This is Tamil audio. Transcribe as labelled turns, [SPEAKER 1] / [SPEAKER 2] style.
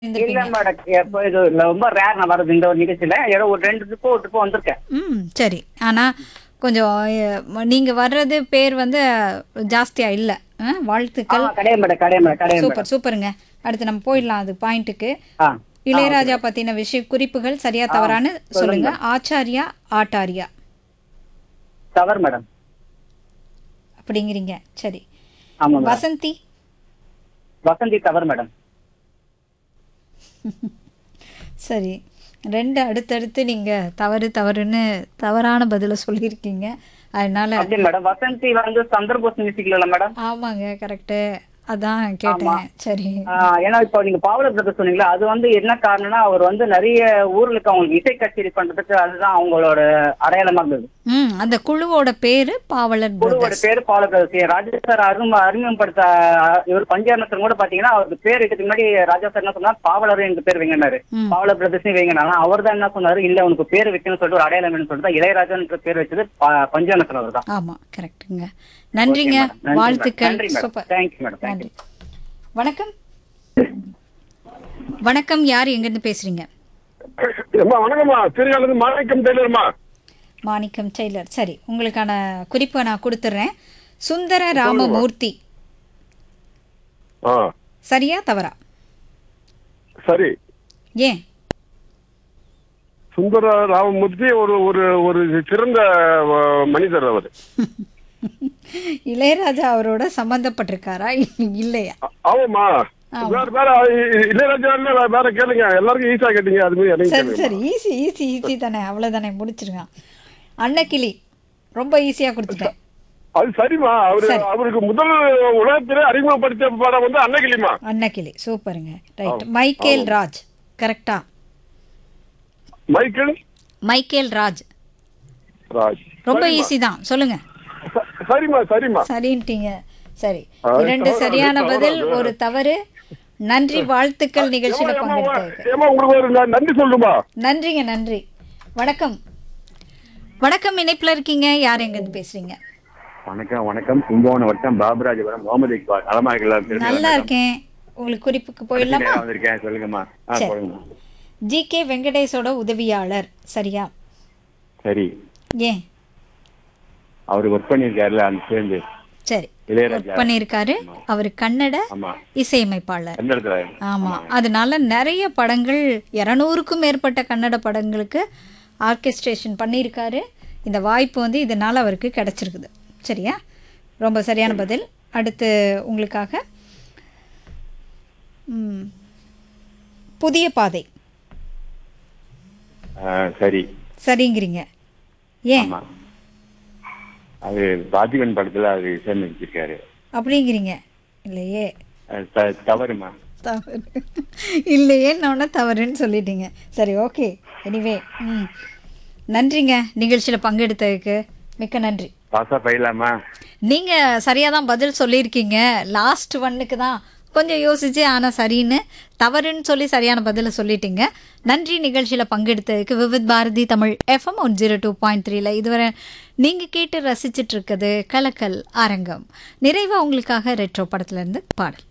[SPEAKER 1] இல்ல
[SPEAKER 2] இருந்திருப்பீங்க
[SPEAKER 1] மேடம் எப்போ இது ரொம்ப ரேர் நான் வர்றது இந்த ஒரு நிகழ்ச்சியில ஏதோ ஒரு ரெண்டு ட்ரிப்போ ஒரு ட்ரிப்போ வந்திருக்கேன்
[SPEAKER 2] ம் சரி ஆனால் கொஞ்சம் அஹ், நீங்க வர்றது பேர் வந்து ஜாஸ்தியா இல்லை வாழ்த்துக்கள்
[SPEAKER 1] ஆமா கிடையாது மேடம் கிடையாது மேடம் கிடையாது மேடம்
[SPEAKER 2] சூப்பர் சூப்பருங்க அடுத்து நம்ம போயிடலாம் அது பாயிண்ட்டுக்கு
[SPEAKER 1] ஆ
[SPEAKER 2] இளையராஜா பத்தின விஷய குறிப்புகள் சரியா தவறான்னு சொல்லுங்க ஆச்சாரியா ஆட்டாரியா
[SPEAKER 1] தவறு மேடம்
[SPEAKER 2] அப்படிங்கிறீங்க சரி
[SPEAKER 1] ஆமா மேடம்
[SPEAKER 2] வசந்தி
[SPEAKER 1] வசந்தி தவறு மேடம்
[SPEAKER 2] சரி ரெண்டு அடுத்தடுத்து நீங்க தவறு தவறுன்னு தவறான பதில சொல்லியிருக்கீங்க அதனால
[SPEAKER 1] அப்படி மேடம் வசந்தி வந்து சந்திரபோஸ் மியூசிக்ல இல்ல மேடம்
[SPEAKER 2] ஆமாங்க கரெக்டு அதான் கேட்டேன் சரி
[SPEAKER 1] ஆ, ஏன்னா இப்போ நீங்க பாவல பிரதர் சொன்னீங்களா அது வந்து என்ன காரணம்னா அவர் வந்து நிறைய ஊர்களுக்கு அவங்களுக்கு இசை கச்சேரி பண்றதுக்கு அதுதான் அவங்களோட அடையாளமா இருந்தது
[SPEAKER 2] ம் அந்த குழுவோட பேரு பாவலர்
[SPEAKER 1] குழுவோட
[SPEAKER 2] பிரதர்ஸ்
[SPEAKER 1] பேரு பாவல பிரதர்ஸ் ராஜா சார் அறிமுக அறிமுகப்படுத்த இவர் பஞ்சாரணத்தில் கூட பாத்தீங்கன்னா அவருக்கு பேர் இதுக்கு முன்னாடி ராஜா சார் என்ன சொன்னார் பாவலர் எங்க பேர் வைங்கனாரு
[SPEAKER 2] ம்.
[SPEAKER 1] பாவல பிரதர்ஸ் வைங்கனால அவர் தான் என்ன சொன்னாரு இல்ல உனக்கு பேர் வைக்கணும்னு சொல்லிட்டு ஒரு அடையாளம் வேணும்னு சொல்லிட்டு இளையராஜான்ற பேர் வச்சது பஞ்சாரணத்தில் அவர் தான்
[SPEAKER 2] ஆமா கரெக்ட்டுங்க நன்றிங்க
[SPEAKER 1] Okay, madam. நன்றி,
[SPEAKER 2] வாழ்த்துக்கள்
[SPEAKER 1] நன்றி, madam.
[SPEAKER 2] Super
[SPEAKER 1] Thank you, madam. Thank
[SPEAKER 2] நன்றி வணக்கம் வணக்கம் யார் எங்கேருந்து பேசுறீங்க
[SPEAKER 3] அம்மா வணக்கம்மா திருகாலேருந்து மாணிக்கம் டெய்லர்மா
[SPEAKER 2] மாணிக்கம் டெய்லர் சரி உங்களுக்கான குறிப்பை நான் கொடுத்துட்றேன் சுந்தர ராமமூர்த்தி
[SPEAKER 3] ஆ
[SPEAKER 2] சரியா தவறா
[SPEAKER 3] சரி
[SPEAKER 2] ஏன்
[SPEAKER 3] சுந்தர ராமமூர்த்தி ஒரு ஒரு ஒரு சிறந்த அஹ், மனிதர் அவர்
[SPEAKER 2] இளையராஜா அவரோட சம்பந்தப்பட்டிருக்காரா இல்லையா
[SPEAKER 3] அ- ஆமாம்மா வேற வேற இ- இளையராஜா இல்ல, வேற- வேற கேளுங்க எல்லாருக்கும் ஈஸியா கேட்டீங்க அது மாதிரி எனக்கு
[SPEAKER 2] சரி
[SPEAKER 3] கேளுங்க
[SPEAKER 2] சரி ஈஸி ஈஸி ஈஸி தானே அவ்வளோதானே முடிச்சிருங்க அன்னக்கிளி ரொம்ப ஈஸியாக கொடுத்துட்டேன்
[SPEAKER 3] அது சரிம்மா அவரு
[SPEAKER 2] சரி.
[SPEAKER 3] அவருக்கு முதல் உலகத்திலே அறிமுகப்படுத்திய படம் வந்து அன்னகிளிமா
[SPEAKER 2] அன்னக்கிளி சூப்பருங்க ரைட் மைக்கேல் ராஜ் கரெக்டா
[SPEAKER 3] மைக்கேல்
[SPEAKER 2] மைக்கேல் ராஜ்
[SPEAKER 3] ராஜ்
[SPEAKER 2] ரொம்ப ஈஸி தான் சொல்லுங்க
[SPEAKER 3] ச- சரிம்மா சரிம்மா
[SPEAKER 2] சரின்ட்டீங்க சரி
[SPEAKER 3] அது
[SPEAKER 2] இரண்டு
[SPEAKER 3] தவறு,
[SPEAKER 2] சரியான
[SPEAKER 3] அது
[SPEAKER 2] பதில்
[SPEAKER 3] தவறு.
[SPEAKER 2] ஒரு தவறு நன்றி வாழ்த்துக்கள் நிகழ்ச்சியில
[SPEAKER 3] ஏம்மா, ஏம்மா,
[SPEAKER 2] பங்கெடுத்ததுக்கு
[SPEAKER 3] ஏம்மா உங்களுக்கு ஒரு ந- நன்றி சொல்லுமா
[SPEAKER 2] நன்றிங்க நன்றி வணக்கம் வணக்கம் இணைப்புல இருக்கீங்க யார் எங்க இருந்து பேசுறீங்க
[SPEAKER 4] வணக்கம் வணக்கம் கும்பகோணம் வட்டம் பாபுராஜபுரம் முகமது இக்பால் நலமா இருக்கலாம்
[SPEAKER 2] நல்லா இருக்கேன் உங்களுக்கு குறிப்புக்கு போயிடலாமா
[SPEAKER 4] வந்திருக்கேன் சொல்லுங்கம்மா ஆ
[SPEAKER 2] சரி.
[SPEAKER 4] சொல்லுங்க
[SPEAKER 2] ஜி கே வெங்கடேஷோட உதவியாளர் சரியா
[SPEAKER 4] சரி
[SPEAKER 2] ஏன்
[SPEAKER 4] அவர் ஒர்க் பண்ணியிருக்காருல அந்த சேர்ந்து
[SPEAKER 2] சரி
[SPEAKER 4] இளையராஜா
[SPEAKER 2] ஒர்க் பண்ணியிருக்காரு அவர் கன்னட
[SPEAKER 4] ஆமா
[SPEAKER 2] இசையமைப்பாளர்
[SPEAKER 4] கன்னடத்துல
[SPEAKER 2] ஆமா அதனால நிறைய படங்கள் இரநூறுக்கும் மேற்பட்ட கன்னட படங்களுக்கு ஆர்கெஸ்ட்ரேஷன் பண்ணியிருக்காரு இந்த வாய்ப்பு வந்து இதனால் அவருக்கு கிடைச்சிருக்குது சரியா ரொம்ப சரியான பதில் அடுத்து உங்களுக்காக ம், புதிய பாதை
[SPEAKER 4] ஆ, சரி
[SPEAKER 2] சரிங்கிறீங்க ஏன்
[SPEAKER 4] ஆமா அது பார்த்திபன் படத்துல அது இசையமைச்சிருக்காரு
[SPEAKER 2] அப்படிங்கிறீங்க இல்லையே
[SPEAKER 4] அது த- தவறுமா
[SPEAKER 2] தவறு இல்லையேன்னு தவறுன்னு சொல்லிட்டீங்க சரி ஓகே எனிவே ம் நன்றிங்க நிகழ்ச்சியில் பங்கெடுத்ததுக்கு மிக்க நன்றி
[SPEAKER 4] பாசா பயிலாமா
[SPEAKER 2] நீங்கள் சரியாக தான் பதில் சொல்லியிருக்கீங்க லாஸ்ட் ஒன்னுக்கு தான் கொஞ்சம் யோசிச்சு ஆனால் சரின்னு தவறுன்னு சொல்லி சரியான பதிலை சொல்லிட்டீங்க நன்றி நிகழ்ச்சியில் பங்கெடுத்ததுக்கு Vividh Bharati Tamil F M one zero two point த்ரீல இதுவரை நீங்கள் கேட்டு ரசிச்சிட்டு இருக்குது கலக்கல் அரங்கம் நிறைவாக உங்களுக்காக ரெட்ரோ படத்துலேருந்து பாடல்